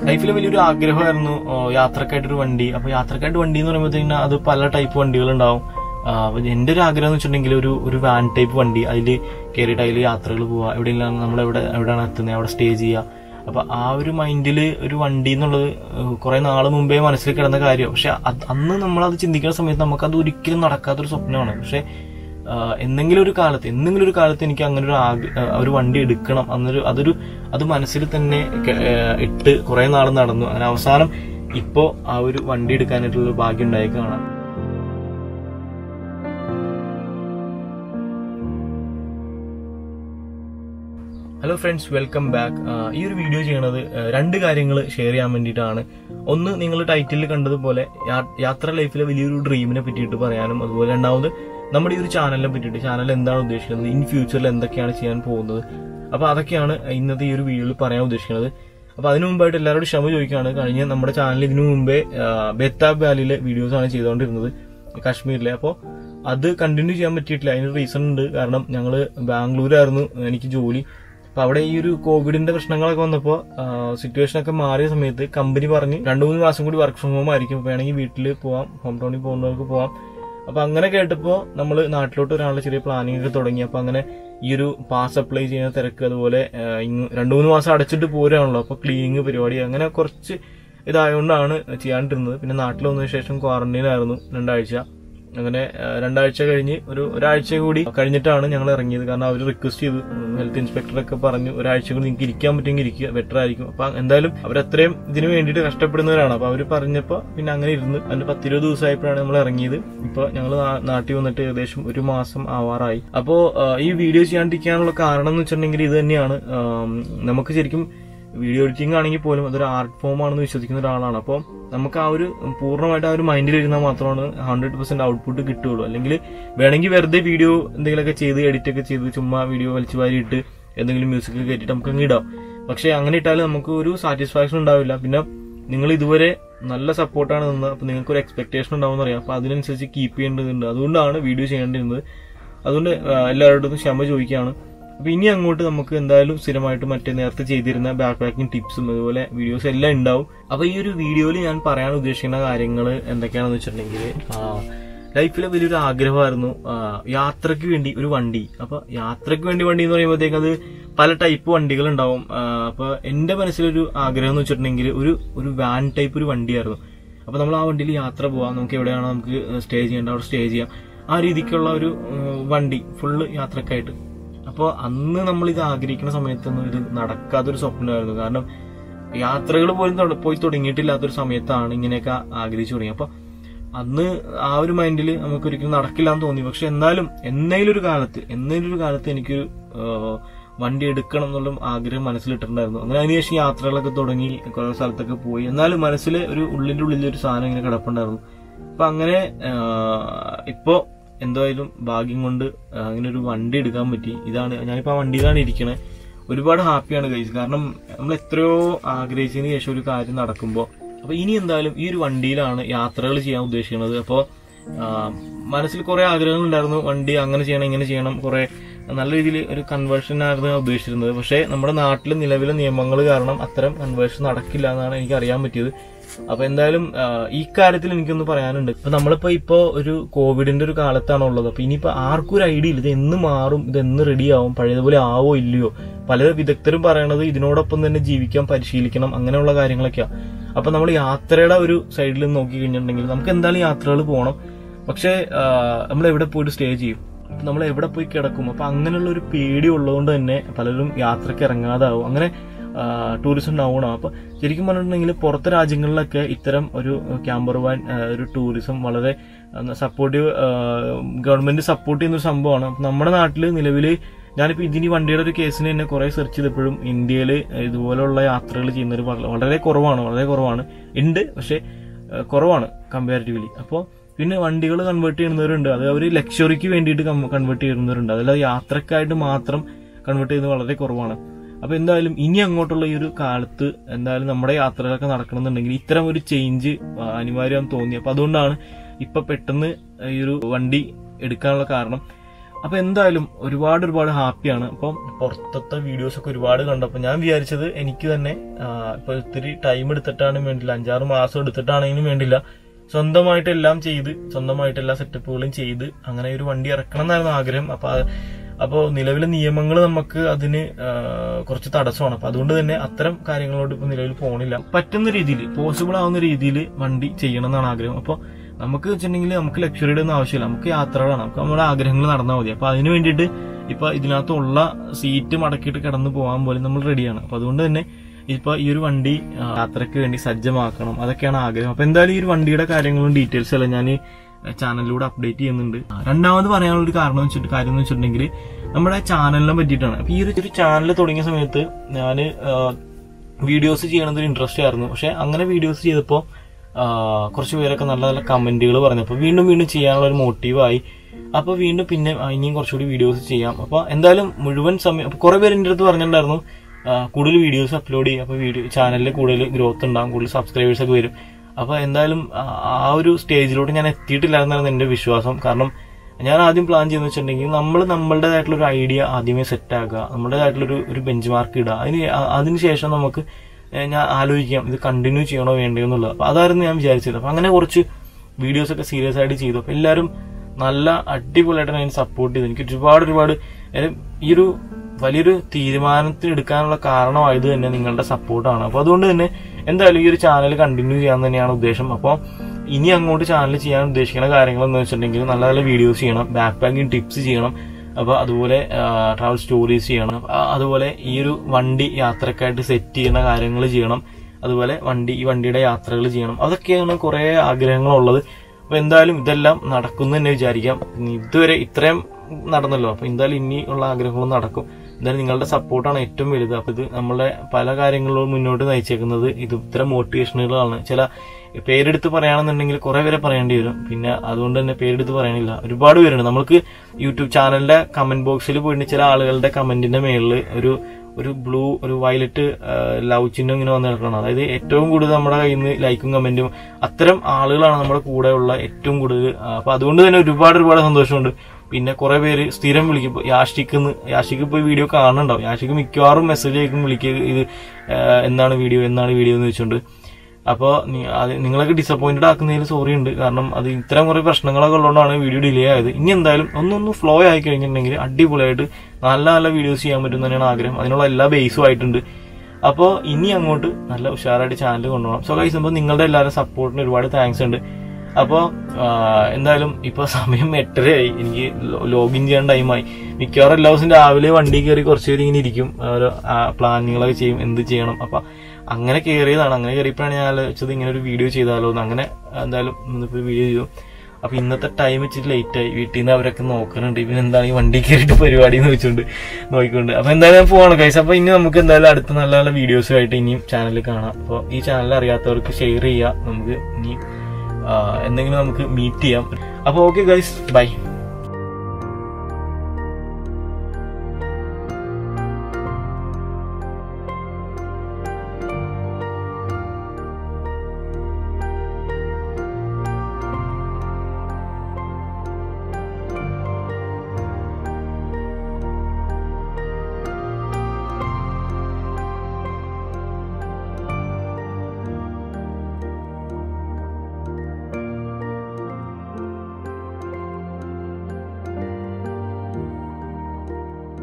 ലൈഫിൽ വലിയൊരു ആഗ്രഹമായിരുന്നു ഓ, യാത്രക്കായിട്ടൊരു വണ്ടി അപ്പൊ യാത്രക്കായിട്ട് വണ്ടി എന്ന് പറയുമ്പോഴത്തേക്കും അത് പല ടൈപ്പ് വണ്ടികളുണ്ടാവും ആ, അപ്പൊ എന്റെ ഒരു ആഗ്രഹം എന്ന് വെച്ചിട്ടുണ്ടെങ്കിൽ ഒരു ഒരു വാൻ ടൈപ്പ് വണ്ടി അതിൽ കയറിയിട്ട് അതിൽ യാത്രകൾ പോവുക എവിടെയെങ്കിലും നമ്മൾ എവിടെ എവിടെയാണ് എത്തുന്നത് അവിടെ സ്റ്റേ ചെയ്യുക അപ്പൊ ആ ഒരു മൈൻഡില് ഒരു വണ്ടി എന്നുള്ളത് കുറെ നാൾ മുമ്പേ മനസ്സിൽ കിടന്ന കാര്യം പക്ഷെ അത് അന്ന് നമ്മൾ അത് ചിന്തിക്കുന്ന സമയത്ത് നമുക്ക് അത് ഒരിക്കലും നടക്കാത്തൊരു സ്വപ്നമാണ് പക്ഷെ ആ, എന്തെങ്കിലും ഒരു കാലത്ത് എന്തെങ്കിലും ഒരു കാലത്ത് എനിക്ക് അങ്ങനെ ഒരു ആഗ്ര- ആ, ഒരു വണ്ടി എടുക്കണം അന്നൊരു അതൊരു അത് മനസ്സിൽ തന്നെ ക- ഏ, ഇട്ട് കുറെ നാൾ നടന്നു അങ്ങനെ അവസാനം ഇപ്പോ ആ ഒരു വണ്ടി എടുക്കാനായിട്ടുള്ള ഭാഗ്യം ഉണ്ടായി കാണാം ഹലോ ഫ്രണ്ട്സ് വെൽക്കം ബാക്ക് ഈ ഒരു വീഡിയോ ചെയ്യണത് ആ, രണ്ട് കാര്യങ്ങൾ ഷെയർ ചെയ്യാൻ വേണ്ടിയിട്ടാണ് ഒന്ന് നിങ്ങൾ ടൈറ്റിൽ കണ്ടതുപോലെ യാ- യാത്ര ലൈഫിലെ വലിയൊരു ഡ്രീമിനെ പറ്റിയിട്ട് പറയാനും അതുപോലെ രണ്ടാമത് നമ്മുടെ ഈ ഒരു ചാനലിനെ പറ്റിയിട്ട് ചാനൽ എന്താണ് ഉദ്ദേശിക്കുന്നത് ഇൻ ഫ്യൂച്ചറിൽ എന്തൊക്കെയാണ് ചെയ്യാൻ പോകുന്നത് അപ്പൊ അതൊക്കെയാണ് ഇന്നത്തെ ഈ ഒരു വീഡിയോയിൽ പറയാൻ ഉദ്ദേശിക്കുന്നത് അപ്പൊ അതിനു മുമ്പായിട്ട് എല്ലാവരോടും ക്ഷമ ചോദിക്കുകയാണ് കഴിഞ്ഞ നമ്മുടെ ചാനൽ ഇതിനു മുമ്പേ ആ, ബെത്താബ് വാലിയിലെ വീഡിയോസ് ആണ് ചെയ്തുകൊണ്ടിരുന്നത് കാശ്മീരിലെ അപ്പോൾ അത് കണ്ടിന്യൂ ചെയ്യാൻ പറ്റിയിട്ടില്ല അതിന് റീസൺ ഉണ്ട് കാരണം ഞങ്ങൾ ബാംഗ്ലൂരായിരുന്നു എനിക്ക് ജോലി അപ്പൊ അവിടെ ഈ ഒരു കോവിഡിന്റെ പ്രശ്നങ്ങളൊക്കെ വന്നപ്പോ സിറ്റുവേഷൻ ഒക്കെ മാറിയ സമയത്ത് കമ്പനി പറഞ്ഞ് രണ്ടു മൂന്ന് മാസം കൂടി വർക്ക് ഫ്രം ഹോം ആയിരിക്കും അപ്പൊ വേണമെങ്കിൽ വീട്ടിൽ പോവാം ഹോം ടൗണിൽ പോകുന്നവർക്ക് പോവാം അപ്പൊ അങ്ങനെ കേട്ടപ്പോ നമ്മൾ നാട്ടിലോട്ട് ഒരാളുടെ ചെറിയ പ്ലാനിങ് ഒക്കെ തുടങ്ങി അപ്പൊ അങ്ങനെ ഈ ഒരു പാസ് അപ്ലൈ ചെയ്യുന്ന തിരക്ക് അതുപോലെ ആ, ഇങ്ങ് രണ്ടു മൂന്ന് മാസം അടച്ചിട്ട് പോരാണല്ലോ അപ്പൊ ക്ലീനിങ് പരിപാടി അങ്ങനെ കുറച്ച് ഇതായതുകൊണ്ടാണ് ചെയ്യാണ്ടിരുന്നത് പിന്നെ നാട്ടിൽ വന്നതിന് ശേഷം ക്വാറന്റൈൻ ആയിരുന്നു രണ്ടാഴ്ച അങ്ങനെ ആ, രണ്ടാഴ്ച കഴിഞ്ഞ് ഒരു ഒരാഴ്ച കൂടി കഴിഞ്ഞിട്ടാണ് ഞങ്ങൾ ഇറങ്ങിയത് കാരണം അവർ റിക്വസ്റ്റ് ചെയ്തു ഹെൽത്ത് ഇൻസ്പെക്ടറൊക്കെ പറഞ്ഞു ഒരാഴ്ച കൂടി നിങ്ങൾക്ക് ഇരിക്കാൻ പറ്റുമെങ്കിൽ ഇരിക്കുക ബെറ്റർ ആയിരിക്കും അപ്പൊ എന്തായാലും അവരത്രയും ഇതിനു വേണ്ടിയിട്ട് കഷ്ടപ്പെടുന്നവരാണ് അപ്പൊ അവർ പറഞ്ഞപ്പോ പിന്നെ അങ്ങനെ ഇരുന്ന് അതിന്റെ പത്തിരുപത് ദിവസമായപ്പോഴാണ് നമ്മൾ ഇറങ്ങിയത് ഇപ്പൊ ഞങ്ങൾ നാട്ടിൽ വന്നിട്ട് ഏകദേശം ഒരു മാസം ആവാറായി അപ്പോ ആ, ഈ വീഡിയോ ചെയ്യാണ്ടിരിക്കാനുള്ള കാരണം എന്ന് വെച്ചിട്ടുണ്ടെങ്കിൽ ഇത് തന്നെയാണ് ആം, നമുക്ക് ശരിക്കും വീഡിയോ എഡിറ്റിംഗ് ആണെങ്കിൽ പോലും അതൊരു ആർട്ട് ഫോം ആണെന്ന് വിശ്വസിക്കുന്ന ഒരാളാണ് അപ്പോൾ നമുക്ക് ആ ഒരു പൂർണ്ണമായിട്ട് ആ ഒരു മൈൻഡിൽ ഇരുന്നാൽ മാത്രമാണ് ഹൺഡ്രഡ് പെർസെന്റ് ഔട്ട്പുട്ട് കിട്ടുള്ളൂ അല്ലെങ്കിൽ വേണമെങ്കിൽ വെറുതെ വീഡിയോ എന്തെങ്കിലുമൊക്കെ ചെയ്ത് എഡിറ്റ് ഒക്കെ ചെയ്ത് ചുമ്മാ വീഡിയോ വലിച്ചു വാരി ഇട്ട് എന്തെങ്കിലും മ്യൂസിക് കയറ്റിട്ട് നമുക്ക് അങ്ങ് ഇടാം പക്ഷെ അങ്ങനെ ഇട്ടാൽ നമുക്ക് ഒരു സാറ്റിസ്ഫാക്ഷൻ ഉണ്ടാവില്ല പിന്നെ നിങ്ങൾ ഇതുവരെ നല്ല സപ്പോർട്ടാണ് നിന്ന് അപ്പൊ നിങ്ങൾക്ക് ഒരു എക്സ്പെക്ടേഷൻ ഉണ്ടാവും അറിയാം അപ്പൊ അതിനനുസരിച്ച് കീപ്പ് ചെയ്യേണ്ടതുണ്ട് അതുകൊണ്ടാണ് വീഡിയോ ചെയ്യേണ്ടിരുന്നത് അതുകൊണ്ട് ആ, എല്ലാവരോടും ക്ഷമ ചോദിക്കുകയാണ് അപ്പൊ ഇനി അങ്ങോട്ട് നമുക്ക് എന്തായാലും സ്ഥിരമായിട്ട് മറ്റേ നേരത്തെ ചെയ്തിരുന്ന ബാക്ക് പാക്കിംഗ് ടിപ്സും അതുപോലെ വീഡിയോസ് എല്ലാം ഉണ്ടാവും അപ്പൊ ഈ ഒരു വീഡിയോയിൽ ഞാൻ പറയാൻ ഉദ്ദേശിക്കുന്ന കാര്യങ്ങൾ എന്തൊക്കെയാണെന്ന് വെച്ചിട്ടുണ്ടെങ്കിൽ ലൈഫിലെ വലിയൊരു ആഗ്രഹമായിരുന്നു ആ, യാത്രയ്ക്ക് വേണ്ടി ഒരു വണ്ടി അപ്പൊ യാത്രയ്ക്ക് വേണ്ടി വണ്ടി എന്ന് പറയുമ്പോഴത്തേക്ക് അത് പല ടൈപ്പ് വണ്ടികൾ ഉണ്ടാവും ആ, അപ്പൊ എന്റെ മനസ്സിലൊരു ആഗ്രഹം എന്ന് വെച്ചിട്ടുണ്ടെങ്കിൽ ഒരു ഒരു വാൻ ടൈപ്പ് ഒരു വണ്ടിയായിരുന്നു അപ്പൊ നമ്മൾ ആ വണ്ടിയിൽ യാത്ര പോവാം നമുക്ക് എവിടെയാണോ നമുക്ക് സ്റ്റേ ചെയ്യേണ്ട അവിടെ സ്റ്റേ ചെയ്യാം ആ രീതിക്കുള്ള ഒരു ഉം, വണ്ടി ഫുള്ള് യാത്രക്കായിട്ട് അപ്പോൾ അന്ന് നമ്മൾ ഇത് ആഗ്രഹിക്കുന്ന സമയത്തൊന്നും ഇത് നടക്കാത്തൊരു സ്വപ്നമായിരുന്നു കാരണം യാത്രകൾ പോലും തൊട- പോയി തുടങ്ങിയിട്ടില്ലാത്തൊരു സമയത്താണ് ഇങ്ങനെയൊക്കെ ആഗ്രഹിച്ചു തുടങ്ങി അപ്പൊ അന്ന് ആ ഒരു മൈൻഡിൽ നമുക്ക് ഒരിക്കലും നടക്കില്ല എന്ന് തോന്നി പക്ഷെ എന്നാലും എന്നേലും ഒരു കാലത്ത് എന്നേലും ഒരു കാലത്ത് എനിക്കൊരു ആ, വണ്ടി എടുക്കണം എന്നുള്ള ആഗ്രഹം മനസ്സിലിട്ടിട്ടുണ്ടായിരുന്നു അങ്ങനെ അതിനുശേഷം യാത്രകളൊക്കെ തുടങ്ങി കുറെ സ്ഥലത്തൊക്കെ പോയി എന്നാലും മനസ്സിൽ ഒരു ഉള്ളിന്റെ ഉള്ളിൽ ഒരു സാധനം ഇങ്ങനെ കിടപ്പുണ്ടായിരുന്നു അപ്പൊ അങ്ങനെ ആ, ഇപ്പോ എന്തായാലും ഭാഗ്യം കൊണ്ട് ആ, അങ്ങനെ ഒരു വണ്ടി എടുക്കാൻ പറ്റി ഇതാണ് ഞാനിപ്പോ ആ വണ്ടിയിലാണ് ഇരിക്കണേ ഒരുപാട് ഹാപ്പിയാണ് കഴിച്ചത് കാരണം നമ്മൾ എത്രയോ ആഗ്രഹിച്ചതിന് ശേഷം ഒരു കാര്യം നടക്കുമ്പോൾ അപ്പൊ ഇനി എന്തായാലും ഈ ഒരു വണ്ടിയിലാണ് യാത്രകൾ ചെയ്യാൻ ഉദ്ദേശിക്കുന്നത് അപ്പോൾ മനസ്സിൽ കുറെ ആഗ്രഹങ്ങൾ ഉണ്ടായിരുന്നു വണ്ടി അങ്ങനെ ചെയ്യണം ഇങ്ങനെ ചെയ്യണം കുറെ നല്ല രീതിയിൽ ഒരു കൺവേർഷൻ ആയിരുന്നു ഞാൻ ഉദ്ദേശിച്ചിരുന്നത് പക്ഷേ നമ്മുടെ നാട്ടിലെ നിലവിലെ നിയമങ്ങൾ കാരണം അത്തരം കൺവേർഷൻ നടക്കില്ല എന്നാണ് എനിക്ക് അറിയാൻ പറ്റിയത് അപ്പൊ എന്തായാലും ആ, ഈ കാര്യത്തിൽ എനിക്കൊന്ന് പറയാനുണ്ട് ഇപ്പൊ നമ്മളിപ്പോ ഇപ്പോ ഒരു കോവിഡിന്റെ ഒരു കാലത്താണ് ഉള്ളത് അപ്പൊ ഇനിയിപ്പോ ആർക്കും ഒരു ഐഡിയ ഇല്ല ഇത് എന്ന് മാറും ഇത് എന്ന് റെഡി ആവും പഴയതുപോലെ ആവോ ഇല്ലയോ പല വിദഗ്ധരും പറയണത് ഇതിനോടൊപ്പം തന്നെ ജീവിക്കാൻ പരിശീലിക്കണം അങ്ങനെയുള്ള കാര്യങ്ങളൊക്കെയാണ് അപ്പൊ നമ്മൾ യാത്രയുടെ ഒരു സൈഡിൽ നോക്കി കഴിഞ്ഞിട്ടുണ്ടെങ്കിൽ നമുക്ക് എന്തായാലും യാത്രകൾ പോകണം പക്ഷേ നമ്മൾ എവിടെ പോയിട്ട് സ്റ്റേ ചെയ്യും അപ്പൊ നമ്മൾ എവിടെ പോയി കിടക്കും അപ്പൊ അങ്ങനെയുള്ള ഒരു പേടി ഉള്ളതുകൊണ്ട് തന്നെ പലരും യാത്രയ്ക്ക് ഇറങ്ങാതാവും അങ്ങനെ ടൂറിസം ഡൗൺ ആവും അപ്പൊ ശരിക്കും പറഞ്ഞിട്ടുണ്ടെങ്കിൽ പുറത്തെ രാജ്യങ്ങളിലൊക്കെ ഇത്തരം ഒരു ക്യാമ്പർ വാൻ ആ, ഒരു ടൂറിസം വളരെ സപ്പോർട്ടീവ് ഗവൺമെന്റ് സപ്പോർട്ട് ചെയ്യുന്ന ഒരു സംഭവമാണ് അപ്പൊ നമ്മുടെ നാട്ടിൽ നിലവിൽ ഞാനിപ്പോ ഇതിന് ഈ വണ്ടിയുടെ ഒരു കേസിന് തന്നെ കുറെ സെർച്ച് ചെയ്തപ്പോഴും ഇന്ത്യയിൽ ഇതുപോലുള്ള യാത്രകൾ ചെയ്യുന്നവർ വള- വളരെ കുറവാണ് വളരെ കുറവാണ് ഉണ്ട് പക്ഷെ ആ, കുറവാണ് കമ്പാരിറ്റീവ്ലി അപ്പോൾ പിന്നെ വണ്ടികൾ കൺവേർട്ട് ചെയ്യുന്നവരുണ്ട് അത് അവർ ലക്ഷറിക്ക് വേണ്ടിയിട്ട് കൺവേർട്ട് ചെയ്യുന്നവരുണ്ട് അതല്ലാതെ യാത്രക്കായിട്ട് മാത്രം കൺവേർട്ട് ചെയ്യുന്നത് വളരെ കുറവാണ് അപ്പൊ എന്തായാലും ഇനി അങ്ങോട്ടുള്ള ഈ ഒരു കാലത്ത് എന്തായാലും നമ്മുടെ യാത്രകളൊക്കെ നടക്കണമെന്നുണ്ടെങ്കിൽ ഇത്തരം ഒരു ചേഞ്ച് അനിവാര്യമാണെന്ന് തോന്നി അപ്പൊ അതുകൊണ്ടാണ് ഇപ്പൊ പെട്ടെന്ന് ഈ ഒരു വണ്ടി എടുക്കാനുള്ള കാരണം അപ്പൊ എന്തായാലും ഒരുപാട് ഒരുപാട് ഹാപ്പിയാണ് അപ്പം പുറത്തത്തെ വീഡിയോസ് ഒക്കെ ഒരുപാട് കണ്ടപ്പോൾ ഞാൻ വിചാരിച്ചത് എനിക്ക് തന്നെ ആ, ഇപ്പൊ ഒത്തിരി ടൈം എടുത്തിട്ടാണെങ്കിലും വേണ്ടില്ല അഞ്ചാറ് മാസം എടുത്തിട്ടാണെങ്കിലും വേണ്ടില്ല സ്വന്തമായിട്ട് എല്ലാം ചെയ്ത് സ്വന്തമായിട്ട് എല്ലാ സെറ്റപ്പുകളും ചെയ്ത് അങ്ങനെ ഒരു വണ്ടി ഇറക്കണം എന്നായിരുന്നു ആഗ്രഹം അപ്പൊ ആ- അപ്പോ നിലവിലെ നിയമങ്ങൾ നമുക്ക് അതിന് ആ, കുറച്ച് തടസ്സമാണ് അപ്പൊ അതുകൊണ്ട് തന്നെ അത്തരം കാര്യങ്ങളോട് ഇപ്പൊ നിലവിൽ പോണില്ല പറ്റുന്ന രീതിയിൽ പോസിബിൾ ആവുന്ന രീതിയിൽ വണ്ടി ചെയ്യണം എന്നാണ് ആഗ്രഹം അപ്പൊ നമുക്ക് വെച്ചിട്ടുണ്ടെങ്കിൽ നമുക്ക് ലക്ഷറിയുടെ ഒന്നും ആവശ്യമില്ല നമുക്ക് യാത്രകളാണ് നമുക്ക് നമ്മുടെ ആഗ്രഹങ്ങൾ നടന്നാൽ മതി അപ്പൊ അതിന് വേണ്ടിയിട്ട് ഇപ്പൊ ഇതിനകത്തുള്ള സീറ്റ് മടക്കിയിട്ട് കിടന്നു പോകാൻ പോലും നമ്മൾ റെഡിയാണ് അപ്പൊ അതുകൊണ്ട് തന്നെ ഇപ്പൊ ഈ ഒരു വണ്ടി ആ, യാത്രയ്ക്ക് വേണ്ടി സജ്ജമാക്കണം അതൊക്കെയാണ് ആഗ്രഹം അപ്പൊ എന്തായാലും ഈ ഒരു വണ്ടിയുടെ കാര്യങ്ങളും ഡീറ്റെയിൽസ് എല്ലാം ഞാൻ ചാനലിലൂടെ അപ്ഡേറ്റ് ചെയ്യുന്നുണ്ട് ആ, രണ്ടാമത് പറയാനുള്ള ഒരു കാരണം വെച്ചിട്ട് കാര്യം എന്ന് വെച്ചിട്ടുണ്ടെങ്കിൽ നമ്മുടെ ചാനലിനെ പറ്റിയിട്ടാണ് അപ്പൊ ഈ ഒരു ഒരു ചാനൽ തുടങ്ങിയ സമയത്ത് ഞാൻ വീഡിയോസ് ചെയ്യണത് ഇൻട്രസ്റ്റ് ആയിരുന്നു പക്ഷെ അങ്ങനെ വീഡിയോസ് ചെയ്തപ്പോൾ കുറച്ച് പേരൊക്കെ നല്ല നല്ല കമന്റുകൾ പറഞ്ഞപ്പോൾ വീണ്ടും വീണ്ടും ചെയ്യാനുള്ള ഒരു മോട്ടീവായി അപ്പൊ വീണ്ടും പിന്നെ ആ, ഇനിയും കുറച്ചുകൂടി വീഡിയോസ് ചെയ്യാം അപ്പൊ എന്തായാലും മുഴുവൻ സമയം അപ്പൊ കുറെ പേര് എൻ്റെ അടുത്ത് പറഞ്ഞിട്ടുണ്ടായിരുന്നു ആ, കൂടുതൽ വീഡിയോസ് അപ്ലോഡ് ചെയ്യും അപ്പൊ വീഡിയോ ചാനലിൽ കൂടുതൽ ഗ്രോത്ത് ഉണ്ടാകും കൂടുതൽ സബ്സ്ക്രൈബേഴ്സ് ഒക്കെ വരും അപ്പൊ എന്തായാലും ആ ആ ഒരു സ്റ്റേജിലോട്ട് ഞാൻ എത്തിയിട്ടില്ല എന്നാണ് എന്റെ വിശ്വാസം കാരണം ഞാൻ ആദ്യം പ്ലാൻ ചെയ്യുന്ന വെച്ചിട്ടുണ്ടെങ്കിൽ നമ്മൾ നമ്മളുടേതായിട്ടുള്ള ഒരു ഐഡിയ ആദ്യമേ സെറ്റ് ആക്കുക നമ്മുടേതായിട്ടുള്ള ഒരു ഒരു ബെഞ്ച് മാർക്ക് ഇടുക അതിന് ആ- അതിനുശേഷം നമുക്ക് ഏഹ് ഞാൻ ആലോചിക്കാം ഇത് കണ്ടിന്യൂ ചെയ്യണോ വേണ്ടയോ എന്നുള്ളത് അപ്പൊ അതായിരുന്നു ഞാൻ വിചാരിച്ചത് അപ്പൊ അങ്ങനെ കുറച്ച് വീഡിയോസ് ഒക്കെ സീരിയസ് ആയിട്ട് ചെയ്തു അപ്പൊ എല്ലാവരും നല്ല അടിപൊളിയായിട്ട് അതിനെ സപ്പോർട്ട് ചെയ്തു എനിക്ക് ഒരുപാട് ഒരുപാട് ഏഹ് ഈ ഒരു വലിയൊരു തീരുമാനത്തിന് എടുക്കാനുള്ള കാരണമായത് തന്നെ നിങ്ങളുടെ സപ്പോർട്ടാണ് അപ്പൊ അതുകൊണ്ട് തന്നെ എന്തായാലും ഈ ഒരു ചാനൽ കണ്ടിന്യൂ ചെയ്യാൻ തന്നെയാണ് ഉദ്ദേശം അപ്പോൾ ഇനി അങ്ങോട്ട് ചാനൽ ചെയ്യാൻ ഉദ്ദേശിക്കുന്ന കാര്യങ്ങൾ എന്ന് വെച്ചിട്ടുണ്ടെങ്കിൽ നല്ല നല്ല വീഡിയോസ് ചെയ്യണം ബാക്ക് പാക്കിംഗ് ടിപ്സ് ചെയ്യണം അപ്പൊ അതുപോലെ ട്രാവൽ സ്റ്റോറീസ് ചെയ്യണം ആ, അതുപോലെ ഈ ഒരു വണ്ടി യാത്രക്കായിട്ട് സെറ്റ് ചെയ്യുന്ന കാര്യങ്ങൾ ചെയ്യണം അതുപോലെ വണ്ടി ഈ വണ്ടിയുടെ യാത്രകൾ ചെയ്യണം അതൊക്കെയാണ് കുറെ ആഗ്രഹങ്ങളുള്ളത് അപ്പൊ എന്തായാലും ഇതെല്ലാം നടക്കുന്നു തന്നെ വിചാരിക്കാം ഇനി ഇതുവരെ ഇത്രയും നടന്നല്ലോ അപ്പൊ എന്തായാലും ഇനി ഉള്ള ആഗ്രഹങ്ങളും നടക്കും എന്തായാലും നിങ്ങളുടെ സപ്പോർട്ടാണ് ഏറ്റവും വലുത് അപ്പൊ ഇത് നമ്മളെ പല കാര്യങ്ങളിലും മുന്നോട്ട് നയിച്ചേക്കുന്നത് ഇത് ഇത്തരം മോട്ടിവേഷനുകളാണ് ചില പേരെടുത്ത് പറയുകയാണെന്നുണ്ടെങ്കിൽ കുറെ പേരെ പറയേണ്ടി വരും പിന്നെ അതുകൊണ്ട് തന്നെ പേരെടുത്ത് പറയണില്ല ഒരുപാട് പേരുണ്ട് നമ്മൾക്ക് യൂട്യൂബ് ചാനലിന്റെ കമന്റ് ബോക്സിൽ പോയിട്ട് ചില ആളുകളുടെ കമന്റിന്റെ മേളിൽ ഒരു ഒരു ബ്ലൂ ഒരു വയലറ്റ് ലവ് ചിഹ്നം ഇങ്ങനെ വന്ന് കിടക്കണം അതായത് ഏറ്റവും കൂടുതൽ നമ്മുടെ കയ്യിൽ നിന്ന് ലൈക്കും കമന്റും അത്തരം ആളുകളാണ് നമ്മുടെ കൂടെയുള്ള ഏറ്റവും കൂടുതൽ ആ, അപ്പൊ അതുകൊണ്ട് തന്നെ ഒരുപാട് ഒരുപാട് സന്തോഷമുണ്ട് പിന്നെ കുറെ പേര് സ്ഥിരം വിളിക്കും യാഷിക്ക് യാഷിക്ക് പോയി വീഡിയോ കാണുന്നുണ്ടാവും യാഷിക്ക് മിക്കവാറും മെസ്സേജ് അയക്കും വിളിക്കുക ഇത് ആ, എന്നാണ് വീഡിയോ എന്നാണ് വീഡിയോ എന്ന് വെച്ചുകൊണ്ട് അപ്പോൾ നിങ്ങളൊക്കെ ഡിസപ്പോയിന്റഡ് ആക്കുന്നതിൽ സോറി ഉണ്ട് കാരണം അത് ഇത്തരം കുറെ പ്രശ്നങ്ങളൊക്കെ ഉള്ളതുകൊണ്ടാണ് വീഡിയോ ഡിലേ ആയത് ഇനി എന്തായാലും ഒന്നൊന്ന് ഫ്ലോ ആയി കഴിഞ്ഞിട്ടുണ്ടെങ്കിൽ അടിപൊളിയായിട്ട് നല്ല നല്ല വീഡിയോസ് ചെയ്യാൻ പറ്റും തന്നെയാണ് ആഗ്രഹം അതിനുള്ള എല്ലാ ബേസും ആയിട്ടുണ്ട് അപ്പോൾ ഇനി അങ്ങോട്ട് നല്ല ഉഷാറായിട്ട് ചാനൽ കൊണ്ടുപോകണം സോ കൈസ് അപ്പോൾ നിങ്ങളുടെ എല്ലാവരും സപ്പോർട്ടിന് ഒരുപാട് താങ്ക്സ് ഉണ്ട് അപ്പോൾ എന്തായാലും ഇപ്പോൾ സമയം എട്ടരയായി എനിക്ക് ലോഗിൻ ചെയ്യാൻ ടൈമായി മിക്കവാറും എല്ലാ ദിവസവും രാവിലെ വണ്ടി കയറി കുറച്ച് പേര് ഇങ്ങനെ ഇരിക്കും ഓരോ പ്ലാനിങ്ങളൊക്കെ ചെയ്യും എന്ത് ചെയ്യണം അപ്പൊ അങ്ങനെ കയറിയതാണ് അങ്ങനെ കയറിയപ്പോഴാണ് ഞാൻ ആലോചിച്ചത് ഇങ്ങനെ ഒരു വീഡിയോ ചെയ്താലോ എന്ന് അങ്ങനെ എന്തായാലും ഇന്നിപ്പോൾ വീഡിയോ ചെയ്തു അപ്പൊ ഇന്നത്തെ ടൈം ഇച്ചിരി ലേറ്റ് ആയി വീട്ടിൽ നിന്ന് അവരൊക്കെ നോക്കുന്നുണ്ട് ഇവൻ എന്താണ് ഈ വണ്ടി കയറിയിട്ട് പരിപാടി എന്ന് വെച്ചുകൊണ്ട് നോക്കിക്കൊണ്ട് അപ്പൊ എന്തായാലും ഞാൻ പോവാണ് കൈസ് അപ്പൊ ഇനി നമുക്ക് എന്തായാലും അടുത്ത നല്ല നല്ല വീഡിയോസും ആയിട്ട് ഇനിയും ചാനലിൽ കാണാം അപ്പോൾ ഈ ചാനൽ അറിയാത്തവർക്ക് ഷെയർ ചെയ്യാം നമുക്ക് ഇനി ആ, എന്തെങ്കിലും നമുക്ക് മീറ്റ് ചെയ്യാം അപ്പോൾ ഓക്കെ ഗൈസ് ബൈ